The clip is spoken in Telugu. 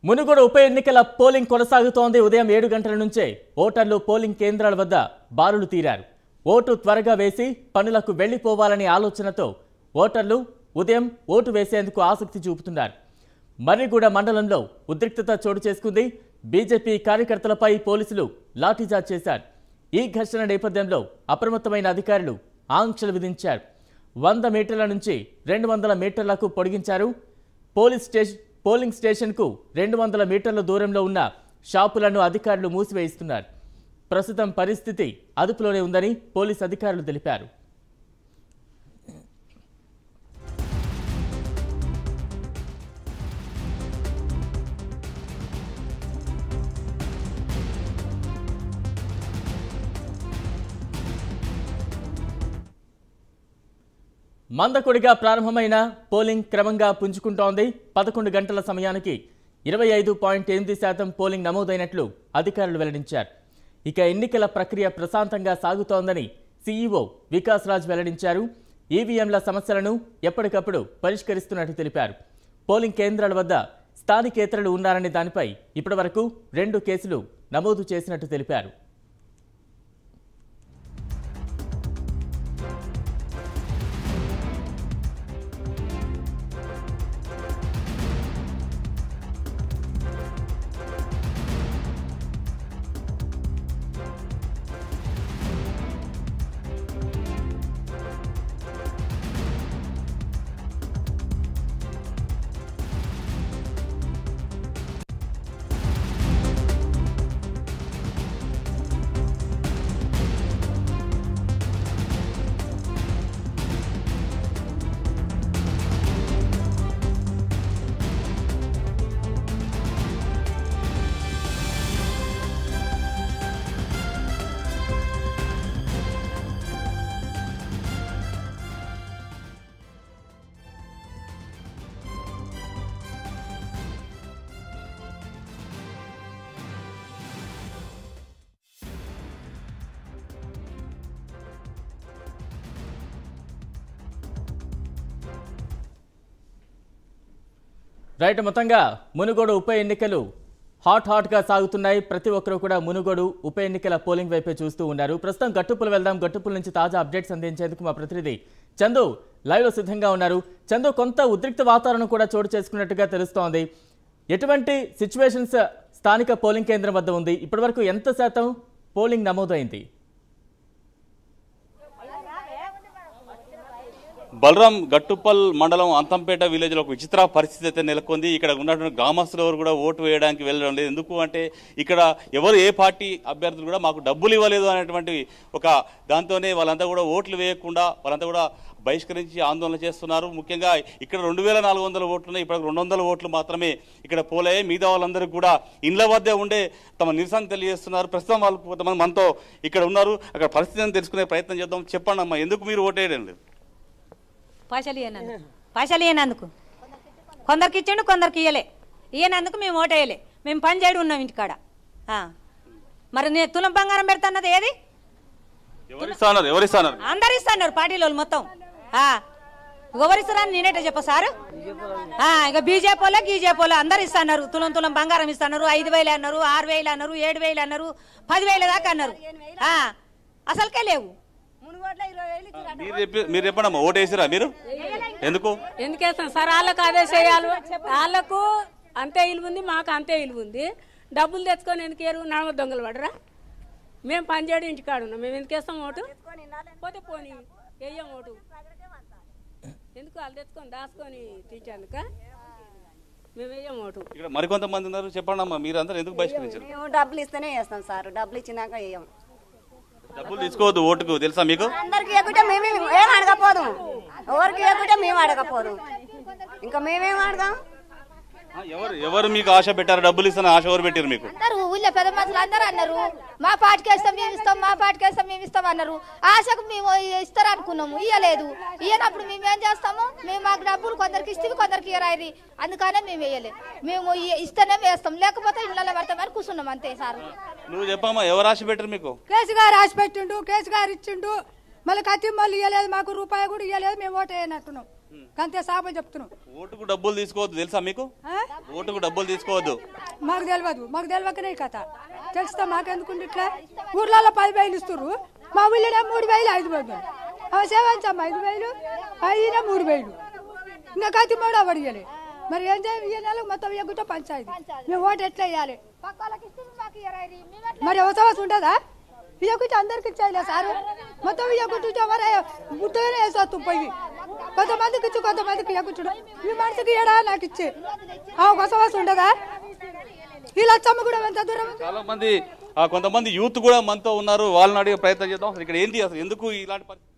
మునుగోడు ఉప ఎన్నికల పోలింగ్ కొనసాగుతోంది ఉదయం ఏడు గంటల నుంచే ఓటర్లు పోలింగ్ కేంద్రాల వద్ద బారులు తీరారు ఓటు త్వరగా వేసి పనులకు వెళ్లిపోవాలనే ఆలోచనతో ఓటర్లు ఉదయం ఓటు వేసేందుకు ఆసక్తి చూపుతున్నారు మర్రిగూడ మండలంలో ఉద్రిక్తత చోటు చేసుకుంది బీజేపీ కార్యకర్తలపై పోలీసులు లాఠీచార్జ్ చేశారు ఈ ఘర్షణ నేపథ్యంలో అప్రమత్తమైన అధికారులు ఆంక్షలు విధించారు వంద మీటర్ల నుంచి రెండు వందల మీటర్లకు పొడిగించారు పోలీస్ స్టేషన్ పోలింగ్ స్టేషన్కు రెండు వందల మీటర్ల దూరంలో ఉన్న షాపులను అధికారులు మూసివేయిస్తున్నారు ప్రస్తుతం పరిస్థితి అదుపులోనే ఉందని పోలీస్ అధికారులు తెలిపారు మందకొడిగా ప్రారంభమైన పోలింగ్ క్రమంగా పుంజుకుంటోంది పదకొండు గంటల సమయానికి ఇరవై ఐదు పాయింట్ ఎనిమిది శాతం పోలింగ్ నమోదైనట్లు అధికారులు వెల్లడించారు ఇక ఎన్నికల ప్రక్రియ ప్రశాంతంగా సాగుతోందని సీఈఓ వికాస్ రాజ్ వెల్లడించారు ఈవీఎంల సమస్యలను ఎప్పటికప్పుడు పరిష్కరిస్తున్నట్టు తెలిపారు పోలింగ్ కేంద్రాల వద్ద స్థానికేతరులు ఉన్నారనే దానిపై ఇప్పటివరకు రెండు కేసులు నమోదు చేసినట్టు తెలిపారు రైట్ మొత్తంగా మునుగోడు ఉప ఎన్నికలు హాట్ హాట్గా సాగుతున్నాయి ప్రతి ఒక్కరూ కూడా మునుగోడు ఉప ఎన్నికల పోలింగ్ వైపే చూస్తూ ఉన్నారు ప్రస్తుతం గట్టుపులు వెళ్దాం గట్టుపుల నుంచి తాజా అప్డేట్స్ అందించేందుకు మా ప్రతినిధి చందు లైవ్లో సిద్ధంగా ఉన్నారు చందు కొంత ఉద్రిక్త వాతావరణం కూడా చోటు చేసుకున్నట్టుగా తెలుస్తోంది ఎటువంటి సిచ్యువేషన్స్ స్థానిక పోలింగ్ కేంద్రం వద్ద ఉంది ఇప్పటివరకు ఎంత శాతం పోలింగ్ నమోదైంది బలరాం గట్టుప్పల్ మండలం అంతంపేట విలేజ్ లో ఒక విచిత్ర పరిస్థితి అయితే నెలకొంది ఇక్కడ ఉన్నటువంటి గ్రామస్తులు ఎవరు కూడా ఓటు వేయడానికి వెళ్ళడం లేదు ఎందుకు అంటే ఇక్కడ ఎవరు ఏ పార్టీ అభ్యర్థులు కూడా మాకు డబ్బులు ఇవ్వలేదు అనేటువంటి ఒక దాంతోనే వాళ్ళంతా కూడా ఓట్లు వేయకుండా వాళ్ళంతా కూడా బహిష్కరించి ఆందోళన చేస్తున్నారు ముఖ్యంగా ఇక్కడ రెండు వేల నాలుగు వందల ఓట్లు ఉన్నాయి ఇప్పుడు రెండు వందల ఓట్లు మాత్రమే ఇక్కడ పోలయ్యాయి మిగతా వాళ్ళందరూ కూడా ఇండ్ల వద్దే ఉండే తమ నిరసన తెలియజేస్తున్నారు ప్రస్తుతం వాళ్ళు కొంతమంది మనతో ఇక్కడ ఉన్నారు అక్కడ పరిస్థితిని తెలుసుకునే ప్రయత్నం చేద్దాం చెప్పండి అమ్మా ఎందుకు మీరు ఓటేయడం లేదు పైసలు ఇవ్వనందుకు పైసలు ఇవ్వనందుకు కొందరికి ఇచ్చిండు కొందరికి ఇయ్యలే ఇయ్యనందుకు మేము ఓటేయలే మేము పని చేయడం ఉన్నాం ఇంటికాడ ఆ. మరి నేను తులం బంగారం పెడతాన్నది ఏది ఎవరిస్తున్నారు ఎవరిస్తున్నారు అందరు ఇస్తున్నారు పార్టీలో వాళ్ళు మొత్తం ఆ. ఎవరిస్తారని నేనేట చెప్ప సారు ఆ, ఇక బీజేపీ వాళ్ళ గీజేపీ వాళ్ళు అందరు ఇస్తున్నారు తులం తులం బంగారం ఇస్తున్నారు ఐదు వేలు అన్నారు ఆరు వేలు అన్నారు ఏడు వేలు అన్నారు పదివేల దాకా అన్నారు ఆ. అసలుకే లేవు మీరు చెప్పి మీరు చెప్పండి అమ్మా ఓటు వేసిరా మీరు ఎందుకు ఎందుకేస్తాం సార్ వాళ్ళకు అదే చేయాలి వాళ్ళకు అంతే ఇల్లు ఉంది మాకు అంతే ఇల్లు ఉంది డబ్బులు తెచ్చుకొని ఎందుకు ఏరు నడమ దొంగలు పడరా మేము పని చేయడం ఇంటికాడ ఉన్నాం మేము ఎందుకు వేస్తాం ఓటు పోతే పోనీ వెయ్యం ఓటు ఎందుకు వాళ్ళు తెచ్చుకొని దాచుకొని తీర్చేందుక మేము వెయ్యం ఓటు ఇక్కడ మరికొంతమంది ఉన్నారు చెప్పండి అమ్మా మీరు అందరూ ఎందుకు బహిష్కరించారు మేము డబ్బులు ఇస్తేనే వేస్తాం సార్ డబ్బులు ఇచ్చినాక వేయం డబ్బులు తీసుకోవద్దు ఓటుకు తెలుసా మీకు అందరికి ఎక్కితే మేమే ఏం అడగపోదు ఎవరికి ఎక్కితే మేము అడగపోదు ఇంకా మేమేం అడగాం ఆ, ఎవరు ఎవరు మీకు ఆశ పెట్టారు డబ్బులు ఇస్తాను ఆశ ఎవరు పెట్టారు మీకు అందరూ ఊళ్ళో పెద్ద మనుషులు అందరూ అన్నారు మా పాటికి వేస్తాం మేము ఇస్తాం మా పాటికి వేస్తాం మేము ఇస్తాం అన్నారు ఆశకు మేము ఇస్తారు అనుకున్నాము ఇయ్యలేదు ఇయ్యనప్పుడు మేము ఏం చేస్తాము మేము మాకు డబ్బులు కొందరికి ఇస్తే కొందరికి ఇయ్యరాది అందుకనే మేము వేయలే మేము ఇ- ఇస్తేనే వేస్తాం లేకపోతే ఇళ్ళలో పడతామని కూర్చున్నాం అంతే సార్ నువ్వు చెప్పమ్మా ఎవరు ఆశ పెట్టారు మీకు కేసు గారు రాసి పెట్టిండు కేసు గారు ఇచ్చిండు మళ్ళీ కత్తి మళ్ళీ ఇవ్వలేదు మాకు రూపాయి కూడా ఇవ్వలేదు మేము ఓటు వేయనట్టున్నాం అంతే సాబని చెప్తున్నాం ఓటుకు డబ్బులు తీసుకోవద్దు తెలుసా మీకు ఆ? ఓటుకు డబ్బులు తీసుకోవద్దు మాకు తెలియదు మాకు తెలియకనే ఈ కథ తెలుస్తా మాకెందుకుంటే ఇట్లా ఊర్లలో పది వేలు ఇస్తారు మా ఊళ్ళో మూడు వేలు ఐదు వేలు అవి సేవించమ్మ ఐదు వేలు అయినా మూడు వేలు ఇంకా కత్తి మూడు అడిగాలి మరి ఏం చేయాలి ఈ నెలకు మొత్తం ఎగ్గుతో పంచాయతీ మేము ఓటు ఎట్లా వేయాలి పక్కలకి ఇస్తే మాకు ఇయ్యరాయి. మేము ఎట్లా మరి అవసరం ఉంటుందా ఇయ్యకుంటే అందరికి ఇచ్చేయలే సారు మొత్తం ఇయ్యకుంటుంటే మరి బుట్టగానే వేసేస్తాం పోయి కొంతమందికి ఇచ్చి కొంతమందికి ఇయ్యకుంటుడు ఈ మనిషికి ఇయ్యడా నాకు ఇచ్చి ఆ అవసరం ఉండదా ఈ లచ్చమ్మ కూడా ఎంత దూరం ఉంది? చాలా మంది ఆ, కొంతమంది యూత్ కూడా మనతో ఉన్నారు వాళ్ళని అడిగే ప్రయత్నం చేద్దాం అసలు ఇక్కడ ఏంటి అసలు ఎందుకు ఇలాంటి పరిస్థితి